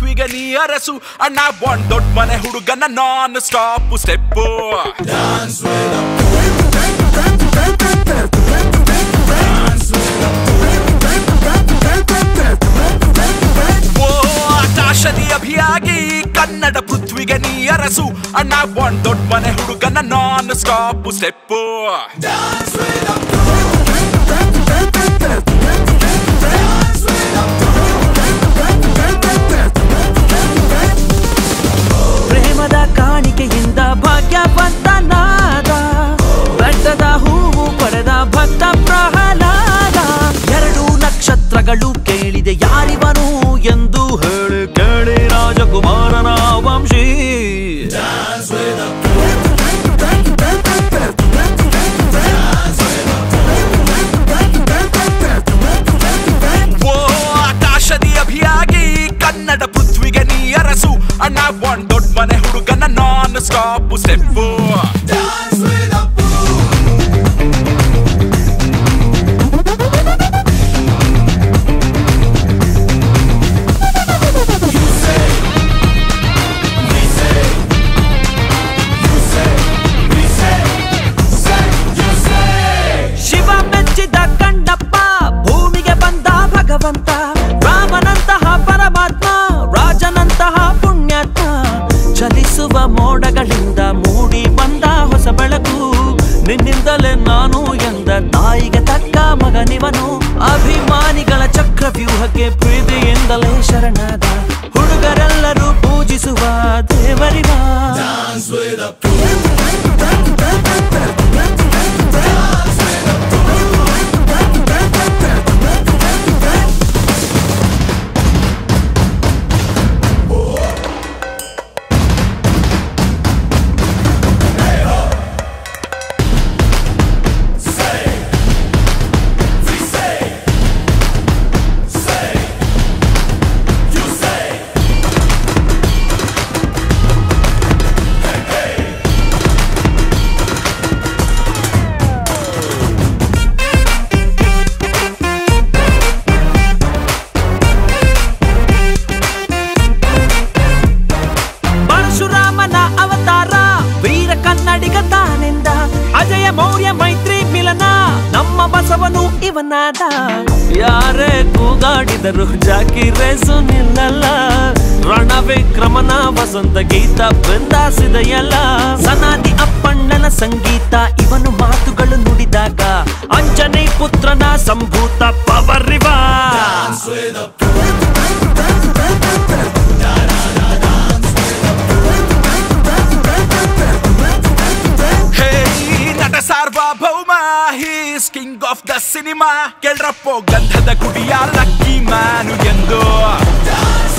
ಪೃಥ್ವಿಗೆ ನೀ ಅರಸು ಅಣ್ಣ ಒಂದ್ ದೊಡ್ಡ ಮನೆ ಹುಡುಗನ ನಾನ್ ಸ್ಟಾಪ್ ಸ್ಟೆಪ್ಪು ಓ ಆಕಾಶದಿ ಅಭಿಯಾಗಿ ಕನ್ನಡ ಪೃಥ್ವಿಗೆ ನೀ ಅರಸು ಅಣ್ಣ ಒಂದ್ ದೊಡ್ಡ ಮನೆ ಹುಡುಗನ ನಾನ್ ಸ್ಟಾಪ್ ಸ್ಟೆಪ್ಪು ಪ್ರೇಮದ ಕಾಣಿಕೆಯಿಂದ ಭಾಗ್ಯವಂತ ನಾದ ಬೆಟ್ಟದ ಹೂವು ಪಡೆದ ಭಕ್ತ ಪ್ರಹ್ಲಾದ ಎರಡು ನಕ್ಷತ್ರಗಳು ಕೇಳಿದೆ ಯಾರಿವನು ಎಂದು ಹೇಳಿ ಕೇಳಿ ರಾಜಕುಮಾರನ ವಂಶಿ ಓ ಆಕಾಶದಿ ಅಭಿಯಾಗಿ ಕನ್ನಡ ಪೃಥ್ವಿಗೆ ನೀ ಅರಸು ಅಣ್ಣ ಒಂದ್ ದೊಡ್ಡ ಮನೆ ಹುಡುಗನ ನಾನ್ ಸ್ಟಾಪ್ ಸ್ಟೆಪ್ಪು ಶಿವ ಮೆಚ್ಚಿದ ಕಣ್ಣಪ್ಪ ಭೂಮಿಗೆ ಬಂದ ಭಗವಂತ ರಾಮನಂತಹ ಪರಮಾತ್ಮ ರಾಜನಂತಹ ಪುಣ್ಯಾತ್ಮ ಚಲಿಸುವ ಮೋಡಗಳಿಂದ ಮೂಡಿ ಬಂದ ಹೊಸ ಬೆಳಕು ನಿನ್ನಿಂದಲೇ ನಾನು ಎಂದ ತಾಯಿಗೆ ತಕ್ಕ ಮಗನಿವನು ಅಭಿಮಾನಿಗಳ ಚಕ್ರವ್ಯೂಹಕ್ಕೆ ಪ್ರೀತಿಯಿಂದಲೇ ಶರಣಾದ ಹುಡುಗರೆಲ್ಲರೂ ಪೂಜಿಸುವ ದೇವರಿವ ಪರಶುರಾಮನ ಅವತಾರ ವೀರ ಕನ್ನಡಿಗ ತಾನೆಂದ ಅಜಯ ಮೌರ್ಯ ಮೈತ್ರಿ ಮಿಲನ ನಮ್ಮ ಬಸವನು ಇವನಾದ ಯಾರೇ ಕೂಗಾಡಿದರು ಜಾಕಿ ರೇಸು ನಿಲ್ಲಲ್ಲ ರಣ ವಿಕ್ರಮನ ವಸಂತ ಗೀತ ಬೆಂದಾಸಿದೆಯಲ್ಲ ಸನಾದಿ ಅಪ್ಪಣ್ಣನ ಸಂಗೀತ ಇವನು ಮಾತುಗಳು ನುಡಿದಾಗ ಅಂಜನೇ ಪುತ್ರನ ಸಂಭೂತ ಪವರಿವ ಹೇ ನಟ ಸಾರ್ವಭೌಮ he's king of the cinema ಕೇಳ್ರಪ್ಪೋ ಗಂಧದ ಕುಡಿಯ ಲಕ್ಕಿ ಮ್ಯಾನು ಎಂದು